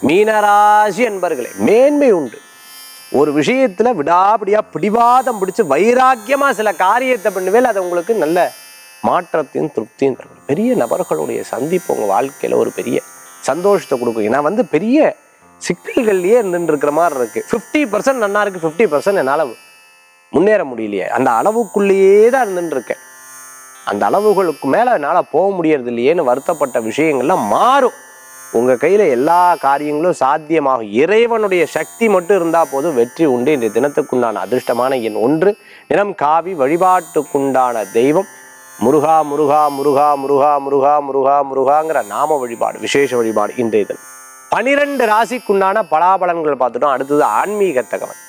மீனராசி என்பர்களே மேன்மை உண்டு ஒரு விஷயத்துல விடாபிடியா பிடிவாதம் பிடிச்சு வைராக்கியமா சில காரியத்தை பண்ணுவேல் அது உங்களுக்கு நல்ல மாற்றத்தையும் திருப்தியும் தரும் பெரிய நபர்களுடைய சந்திப்பு உங்க வாழ்க்கையில ஒரு பெரிய சந்தோஷத்தை கொடுக்கும் நான் வந்து பெரிய சிக்கல்கள்லயே இருந்துட்டு இருக்கிற மாதிரி இருக்கு ஃபிஃப்டி பர்சன்ட் நல்லா இருக்கு ஃபிஃப்டி பர்சன்ட் என்னால முன்னேற முடியலையே அந்த அளவுக்குள்ளேயே தான் இருந்துட்டு இருக்கேன் அந்த அளவுகளுக்கு மேல என்னால போக முடியறது இல்லையேன்னு வருத்தப்பட்ட விஷயங்கள்லாம் மாறும் உங்க கையில எல்லா காரியங்களும் சாத்தியமாகும் இறைவனுடைய சக்தி மட்டும் இருந்தா போதும் வெற்றி உண்டு இந்த தினத்துக்குண்டான அதிர்ஷ்டமான எண் ஒன்று நிறம் காவி வழிபாட்டுக்குண்டான தெய்வம் முருகா முருகா முருகா முருகா முருகா முருகா முருகாங்கிற நாம வழிபாடு விசேஷ வழிபாடு இன்றைய தினம் பனிரெண்டு ராசிக்குண்டான பலாபலன்கள் பார்த்துட்டோம் அடுத்தது ஆன்மீக தகவல்